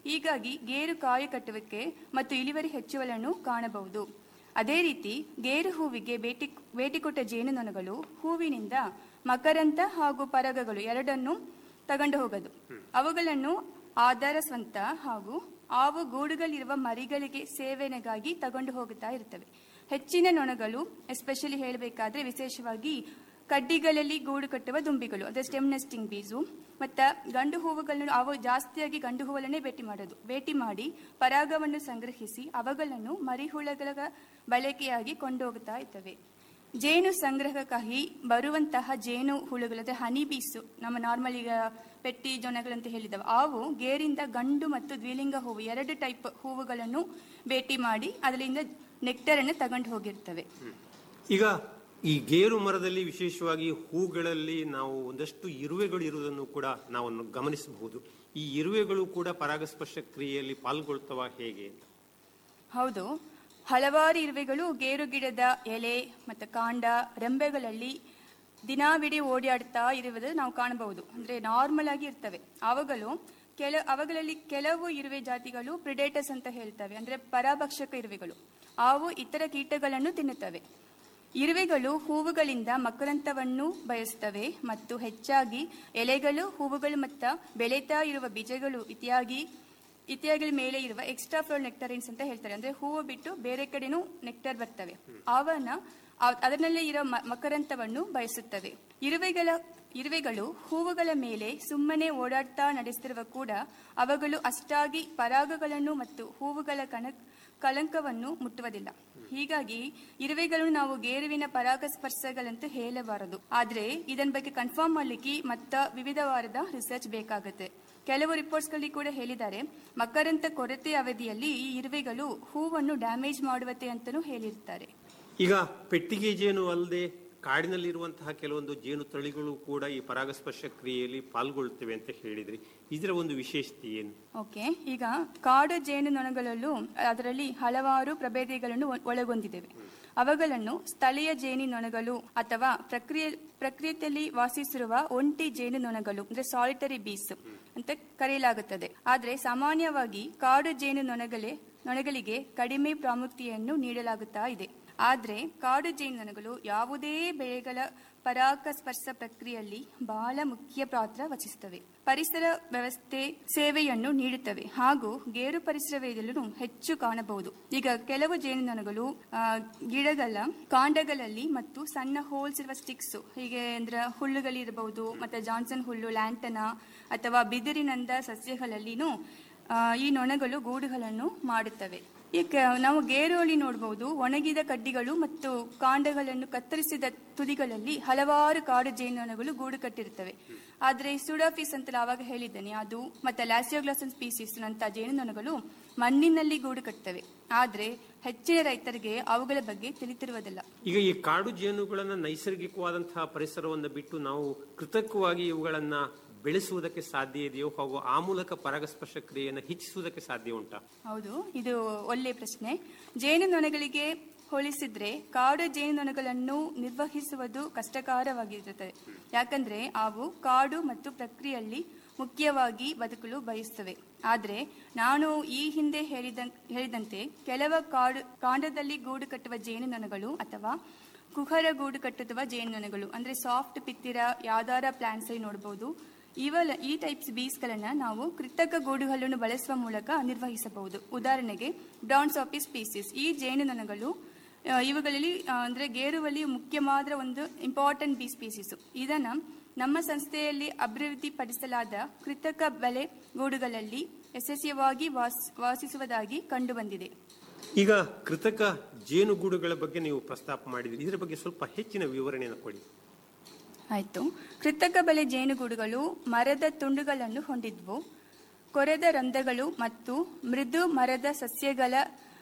ಹೀಗಾಗಿ ಗೇರು ಕಾಯಿ ಕಟ್ಟುವಿಕೆ ಮತ್ತು ಇಳುವರಿ ಹೆಚ್ಚುವಲನ್ನು ಕಾಣಬಹುದು ಅದೇ ರೀತಿ ಗೇರು ಹೂವಿಗೆ ಭೇಟಿ ಭೇಟಿ ಕೊಟ್ಟ ಜೇನುನೊಣಗಳು ಹೂವಿನಿಂದ ಮಕರಂತ ಹಾಗೂ ಪರಾಗಗಳು ಎರಡನ್ನೂ ತಗೊಂಡು ಹೋಗೋದು ಅವುಗಳನ್ನು ಆಧಾರ ಸ್ವಂತ ಹಾಗೂ ಆವು ಗೂಡುಗಳಿರುವ ಮರಿಗಳಿಗೆ ಸೇವನೆಗಾಗಿ ತಗೊಂಡು ಹೋಗುತ್ತಾ ಇರ್ತವೆ ಹೆಚ್ಚಿನ ನೊಣಗಳು ಎಸ್ಪೆಷಲಿ ಹೇಳಬೇಕಾದ್ರೆ ವಿಶೇಷವಾಗಿ ಕಡ್ಡಿಗಳಲ್ಲಿ ಗೂಡು ಕಟ್ಟುವ ದುಂಬಿಗಳು ಅಂದ್ರೆ ಸ್ಟೆಮ್ ನೆಸ್ಟಿಂಗ್ ಬೀಸು ಮತ್ತು ಗಂಡು ಹೂವುಗಳನ್ನು ಅವು ಜಾಸ್ತಿಯಾಗಿ ಗಂಡು ಹೂವನ್ನೇ ಭೇಟಿ ಮಾಡೋದು ಭೇಟಿ ಮಾಡಿ ಪರಾಗವನ್ನು ಸಂಗ್ರಹಿಸಿ ಅವುಗಳನ್ನು ಮರಿಹುಳಗಳ ಬಳಕೆಯಾಗಿ ಕೊಂಡೋಗುತ್ತಾ ಇರ್ತವೆ ಜೇನು ಸಂಗ್ರಹಕ್ಕಾಗಿ ಬರುವಂತಹ ಜೇನು ಹುಳುಗಳು ಅಂದರೆ ಹನಿ ಬೀಸು ನಮ್ಮ ನಾರ್ಮಲ್ ಈಗ ಪೆಟ್ಟಿ ಜೊನಗಳಂತ ಹೇಳಿದವು ಅವು ಗೇರಿಂದ ಗಂಡು ಮತ್ತು ದ್ವಿಲಿಂಗ ಹೂವು ಎರಡು ಟೈಪ್ ಹೂವುಗಳನ್ನು ಭೇಟಿ ಮಾಡಿ ಅದರಿಂದ ನೆಕ್ಟರನ್ನು ತಗೊಂಡು ಹೋಗಿರ್ತವೆ ಈಗ ಈ ಗೇರು ಮರದಲ್ಲಿ ವಿಶೇಷವಾಗಿ ಹೂಗಳಲ್ಲಿ ನಾವು ಒಂದಷ್ಟು ಇರುವೆಗಳು ಇರುವುದನ್ನು ಕೂಡ ನಾವು ಗಮನಿಸಬಹುದು ಈ ಇರುವೆಗಳು ಕೂಡ ಪರಾಗಸ್ಪರ್ಶ ಕ್ರಿಯೆಯಲ್ಲಿ ಪಾಲ್ಗೊಳ್ತವ ಹೇಗೆ ಹೌದು ಹಲವಾರು ಇರುವೆಗಳು ಗೇರು ಗಿಡದ ಎಲೆ ಮತ್ತು ಕಾಂಡ ರೆಂಬೆಗಳಲ್ಲಿ ದಿನಾವಿಡೀ ಓಡಾಡ್ತಾ ಇರುವುದು ನಾವು ಕಾಣಬಹುದು ಅಂದ್ರೆ ನಾರ್ಮಲ್ ಆಗಿ ಇರ್ತವೆ ಅವುಗಳು ಕೆಲ ಅವುಗಳಲ್ಲಿ ಕೆಲವು ಇರುವೆ ಜಾತಿಗಳು ಪ್ರಿಡೇಟರ್ಸ್ ಅಂತ ಹೇಳ್ತವೆ ಅಂದ್ರೆ ಪರಭಕ್ಷಕ ಇರುವೆಗಳು ಅವು ಇತರ ಕೀಟಗಳನ್ನು ತಿನ್ನುತ್ತವೆ ಇರುವೆಗಳು ಹೂವುಗಳಿಂದ ಮಕರಂತವನ್ನು ಬಯಸುತ್ತವೆ ಮತ್ತು ಹೆಚ್ಚಾಗಿ ಎಲೆಗಳು ಹೂವುಗಳು ಮತ್ತು ಬೆಳೀತಾ ಇರುವ ಬೀಜಗಳು ಇತ್ಯಾದಿ ಇತ್ಯಾದಿಗಳ ಮೇಲೆ ಇರುವ ಎಕ್ಸ್ಟ್ರಾ ಫ್ಲೋರ್ ನೆಕ್ಟರಿನ್ಸ್ ಅಂತ ಹೇಳ್ತಾರೆ ಅಂದ್ರೆ ಹೂವು ಬಿಟ್ಟು ಬೇರೆ ಕಡೆನೂ ನೆಕ್ಟರ್ ಬರ್ತವೆ ಅವನ್ನ ಅವ್- ಅದರಲ್ಲೇ ಇರೋ ಮ- ಮಕರಂತವನ್ನು ಬಯಸುತ್ತವೆ ಇರುವೆಗಳ ಇರುವೆಗಳು ಹೂವುಗಳ ಮೇಲೆ ಸುಮ್ಮನೆ ಓಡಾಡ್ತಾ ನಡೆಸುತ್ತಿರುವ ಕೂಡ ಅವುಗಳು ಅಷ್ಟಾಗಿ ಪರಾಗಗಳನ್ನು ಮತ್ತು ಹೂವುಗಳ ಕಣ ಕಳಂಕವನ್ನು ಮುಟ್ಟುವುದಿಲ್ಲ ಹೀಗಾಗಿ ಇರುವೆಗಳನ್ನು ನಾವು ಗೇರುವಿನ ಪರಾಗಸ್ಪರ್ಶಗಳಂತ ಹೇಳಬಾರದು ಆದ್ರೆ ಇದನ್ ಬಗ್ಗೆ ಕನ್ಫರ್ಮ್ ಮಾಡ್ಲಿಕ್ಕೆ ಮತ್ತ ವಿವಿಧವಾದ ರಿಸರ್ಚ್ ಬೇಕಾಗುತ್ತೆ ಕೆಲವು ರಿಪೋರ್ಟ್ಸ್ಗಳಲ್ಲಿ ಕೂಡ ಹೇಳಿದ್ದಾರೆ ಮಕರಂತ ಕೊರತೆ ಅವಧಿಯಲ್ಲಿ ಈ ಇರುವೆಗಳು ಹೂವನ್ನು ಡ್ಯಾಮೇಜ್ ಮಾಡುವತ್ತೆ ಅಂತಲೂ ಹೇಳಿರ್ತಾರೆ ಈಗ ಪೆಟ್ಟಿಗೆ ಜೇನು ಅಲ್ಲದೆ ಕಾಡಿನಲ್ಲಿರುವಂತಹ ಕೆಲವೊಂದು ಜೇನು ತಳಿಗಳು ಕೂಡ ಈ ಪರಾಗಸ್ಪರ್ಶ ಕ್ರಿಯೆಯಲ್ಲಿ ಪಾಲ್ಗೊಳ್ತವೆ ಅಂತ ಹೇಳಿದ್ರಿ ಇದರ ಒಂದು ವಿಶೇಷತೆ ಏನು ಓಕೆ ಈಗ ಕಾಡು ಜೇನು ನೊಣಗಳಲ್ಲೂ ಅದರಲ್ಲಿ ಹಲವಾರು ಪ್ರಭೇದಗಳನ್ನು ಒ- ಒಳಗೊಂಡಿದ್ದೇವೆ ಅವುಗಳನ್ನು ಸ್ಥಳೀಯ ಜೇನು ನೊಣಗಳು ಅಥವಾ ಪ್ರಕ್ರಿಯೆ ಪ್ರಕೃತಿಯಲ್ಲಿ ವಾಸಿಸಿರುವ ಒಂಟಿ ಜೇನು ನೊಣಗಳು ಅಂದ್ರೆ ಸಾಲಿಟರಿ ಬೀಸ್ ಅಂತ ಕರೆಯಲಾಗುತ್ತದೆ ಆದ್ರೆ ಸಾಮಾನ್ಯವಾಗಿ ಕಾಡು ಜೇನು ನೊಣಗಳೇ ನೊಣಗಳಿಗೆ ಕಡಿಮೆ ಪ್ರಾಮುಖ್ಯತೆಯನ್ನು ನೀಡಲಾಗುತ್ತಾ ಇದೆ ಆದ್ರೆ ಕಾಡು ಜೇನುನೊಣಗಳು ಯಾವುದೇ ಬೆಳೆಗಳ ಪರಾಗಸ್ಪರ್ಶ ಪ್ರಕ್ರಿಯೆಯಲ್ಲಿ ಬಹಳ ಮುಖ್ಯ ಪಾತ್ರ ವಹಿಸುತ್ತವೆ ಪರಿಸರ ವ್ಯವಸ್ಥೆ ಸೇವೆಯನ್ನು ನೀಡುತ್ತವೆ ಹಾಗೂ ಗೇರು ಪರಿಸರವೇದಲ್ಲೂ ಹೆಚ್ಚು ಕಾಣಬಹುದು ಈಗ ಕೆಲವು ಜೇನುನೊಣಗಳು ಆ, ಗಿಡಗಳ ಕಾಂಡಗಳಲ್ಲಿ ಮತ್ತು ಸಣ್ಣ ಹೋಲ್ಸ್ ಇರುವ ಸ್ಟಿಕ್ಸ್ ಹೀಗೆ ಅಂದ್ರೆ ಹುಲ್ಲುಗಳಿರಬಹುದು ಮತ್ತೆ ಜಾನ್ಸನ್ ಹುಲ್ಲು ಲ್ಯಾಂಟನ ಅಥವಾ ಬಿದಿರಿನಂದ ಸಸ್ಯಗಳಲ್ಲಿನೂ ಆ, ಈ ನೊಣಗಳು ಗೂಡುಗಳನ್ನು ಮಾಡುತ್ತವೆ ಈಗ ನಾವು ಗೇರೋಳಿ ನೋಡಬಹುದು ಒಣಗಿದ ಕಡ್ಡಿಗಳು ಮತ್ತು ಕಾಂಡಗಳನ್ನು ಕತ್ತರಿಸಿದ ತುದಿಗಳಲ್ಲಿ ಹಲವಾರು ಕಾಡು ಜೇನುನೊಣಗಳು ಗೂಡು ಕಟ್ಟಿರುತ್ತವೆ ಆದ್ರೆ ಸುಡಾಫಿಸ್ ಅಂತ ಆವಾಗ ಹೇಳಿದ್ದೇನೆ ಅದು ಮತ್ತೆ ಲ್ಯಾಸಿಯೋಗ್ಲಾಸನ್ ಸ್ಪೀಸೀಸ್ ನಂತ ಜೇನುನೊಣಗಳು ಮಣ್ಣಿನಲ್ಲಿ ಗೂಡು ಕಟ್ತವೆ ಆದ್ರೆ ಹೆಚ್ಚಿನ ರೈತರಿಗೆ ಅವುಗಳ ಬಗ್ಗೆ ತಿಳಿತಿರುವುದಿಲ್ಲ ಈಗ ಈ ಕಾಡು ಜೇನುಗಳನ್ನ ನೈಸರ್ಗಿಕವಾದಂತಹ ಪರಿಸರವನ್ನು ಬಿಟ್ಟು ನಾವು ಕೃತಕವಾಗಿ ಇವುಗಳನ್ನ ಬೆಳೆಸುವುದಕ್ಕೆ ಸಾಧ್ಯ ಇದೆಯೋ ಹಾಗೂ ಆ ಮೂಲಕ ಪರಾಗಸ್ಪರ್ಶ ಕ್ರಿಯೆಯನ್ನು ಹೆಚ್ಚಿಸುವುದಕ್ಕೆ ಸಾಧ್ಯ ಉಂಟಾ ಹೌದು ಇದು ಒಳ್ಳೆ ಪ್ರಶ್ನೆ ಜೇನುನೊಣಗಳಿಗೆ ಹೋಲಿಸಿದ್ರೆ ಕಾಡು ಜೇನುನೊಣಗಳನ್ನು ನಿರ್ವಹಿಸುವುದು ಕಷ್ಟಕರವಾಗಿರುತ್ತದೆ ಯಾಕಂದ್ರೆ ಅವು ಕಾಡು ಮತ್ತು ಪ್ರಕ್ರಿಯೆಯಲ್ಲಿ ಮುಖ್ಯವಾಗಿ ಬದುಕಲು ಬಯಸುತ್ತವೆ ಆದ್ರೆ ನಾನು ಈ ಹಿಂದೆ ಹೇಳಿದ ಹೇಳಿದಂತೆ ಕೆಲವು ಕಾಡು ಕಾಂಡದಲ್ಲಿ ಗೂಡು ಕಟ್ಟುವ ಜೇನುನೊಣಗಳು ಅಥವಾ ಕುಹರ ಗೂಡು ಕಟ್ಟುವ ಜೇನುನೊಣಗಳು ಅಂದ್ರೆ ಸಾಫ್ಟ್ ಪಿತ್ತಿರ ಯಾವ್ದಾರ ಪ್ಲಾಂಟ್ಸ್ ನೋಡಬಹುದು ಇವಲ ಈ ಟೈಪ್ಸ್ ಬೀಸ್ಗಳನ್ನ ನಾವು ಕೃತಕ ಗೂಡುಗಳನ್ನು ಬಳಸುವ ಮೂಲಕ ನಿರ್ವಹಿಸಬಹುದು ಉದಾಹರಣೆಗೆ ಬ್ರೌನ್ ಸಾಪಿ ಸ್ಪೀಸೀಸ್ ಈ ಜೇನುನೊಣಗಳು ಆ, ಇವುಗಳಲ್ಲಿ ಆ, ಅಂದ್ರೆ ಗೇರುವಲ್ಲಿ ಮುಖ್ಯವಾದ ಒಂದು ಇಂಪಾರ್ಟೆಂಟ್ ಬಿ ಸ್ಪೀಸೀಸ್ ಇದನ್ನ ನಮ್ಮ ಸಂಸ್ಥೆಯಲ್ಲಿ ಅಭಿವೃದ್ಧಿಪಡಿಸಲಾದ ಕೃತಕ ಬೆಲೆ ಗೂಡುಗಳಲ್ಲಿ ಯಶಸ್ವಿಯಾಗಿ ವಾಸ್ ವಾಸಿಸುವುದಾಗಿ ಕಂಡುಬಂದಿದೆ ಈಗ ಕೃತಕ ಜೇನುಗೂಡುಗಳ ಬಗ್ಗೆ ನೀವು ಪ್ರಸ್ತಾಪ ಮಾಡಿದ್ರಿ ಇದರ ಬಗ್ಗೆ ಸ್ವಲ್ಪ ಹೆಚ್ಚಿನ ವಿವರಣೆಯನ್ನು ಕೊಡಿ ಆಯ್ತು ಕೃತಕ ಬಲೆ ಜೇನುಗೂಡುಗಳು ಮರದ ತುಂಡುಗಳನ್ನು ಹೊಂದಿದ್ವು ಕೊರೆದ ರಂಧ್ರಗಳು ಮತ್ತು ಮೃದು ಮರದ ಸಸ್ಯಗಳ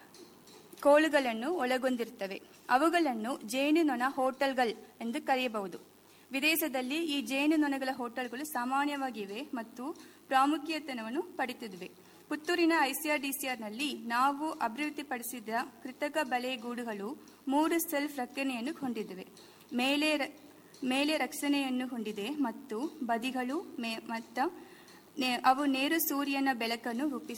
ಕೋಳುಗಳನ್ನು ಒಳಗೊಂಡಿರುತ್ತವೆ ಅವುಗಳನ್ನು ಜೇನುನೊಣ ಹೋಟೆಲ್ಗಳು ಎಂದು ಕರೆಯಬಹುದು ವಿದೇಶದಲ್ಲಿ ಈ ಜೇನುನೊಣಗಳ ಹೋಟೆಲ್ಗಳು ಸಾಮಾನ್ಯವಾಗಿವೆ ಮತ್ತು ಪ್ರಾಮುಖ್ಯತೆಯನ್ನು ಪಡೆದಿವೆ ಪುತ್ತೂರಿನ ಐಸಿಆರ್ಡಿಸಿಆರ್ನಲ್ಲಿ ನಾವು ಅಭಿವೃದ್ಧಿಪಡಿಸಿದ ಕೃತಕ ಬಲೆ ಗೂಡುಗಳು ಮೂರು ಸೆಲ್ಫ್ ರಕ್ಷಣೆಯನ್ನು ಹೊಂದಿವೆ ಮೇಲೆ ರ- ಮೇಲೆ ರಕ್ಷಣೆಯನ್ನು ಹೊಂದಿದೆ ಮತ್ತು ಬದಿಗಳು ಮೇ- ಮತ್ತು ನೆ- ಅವು ನೇರು ಸೂರ್ಯನ ಬೆಳಕನ್ನು ರೂಪಿಸುತ್ತವೆ